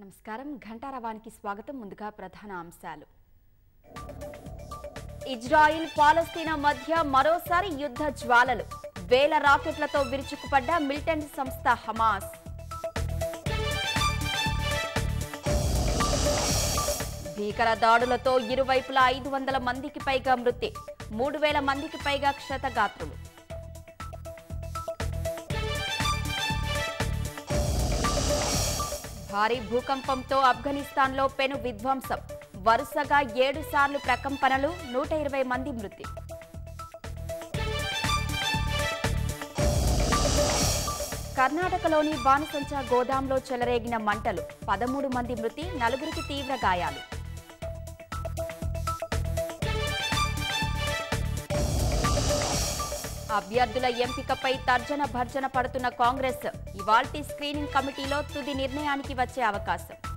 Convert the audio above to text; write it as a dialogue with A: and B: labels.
A: నమస్కారం ఘంటారవానికి స్వాగతం ముందుగా ప్రధాన అంశాలు ఇజ్రాయిల్ పాలస్తీనా మధ్య మరోసారి యుద్ధ జ్వాలలు వేల రాకెట్లతో విరుచుకుపడ్డ మిలిటెంట్ సంస్థ హమాస్ భీకర దాడులతో ఇరువైపులా ఐదు వందల మందికి పైగా మృతి మూడు వేల మందికి పైగా క్షతగాత్రులు భారీ భూకంపంతో ఆఫ్ఘనిస్తాన్లో పెను విధ్వంసం వరుసగా ఏడు సార్లు ప్రకంపనలు నూట ఇరవై మంది మృతి కర్ణాటకలోని బాణసంచా గోదాంలో చెలరేగిన మంటలు పదమూడు మంది మృతి నలుగురికి తీవ్ర గాయాలు అభ్యర్థుల ఎంపికపై తర్జన భర్జన పడుతున్న కాంగ్రెస్ ఇవాల్టి స్క్రీనింగ్ కమిటీలో తుది నిర్ణయానికి వచ్చే అవకాశం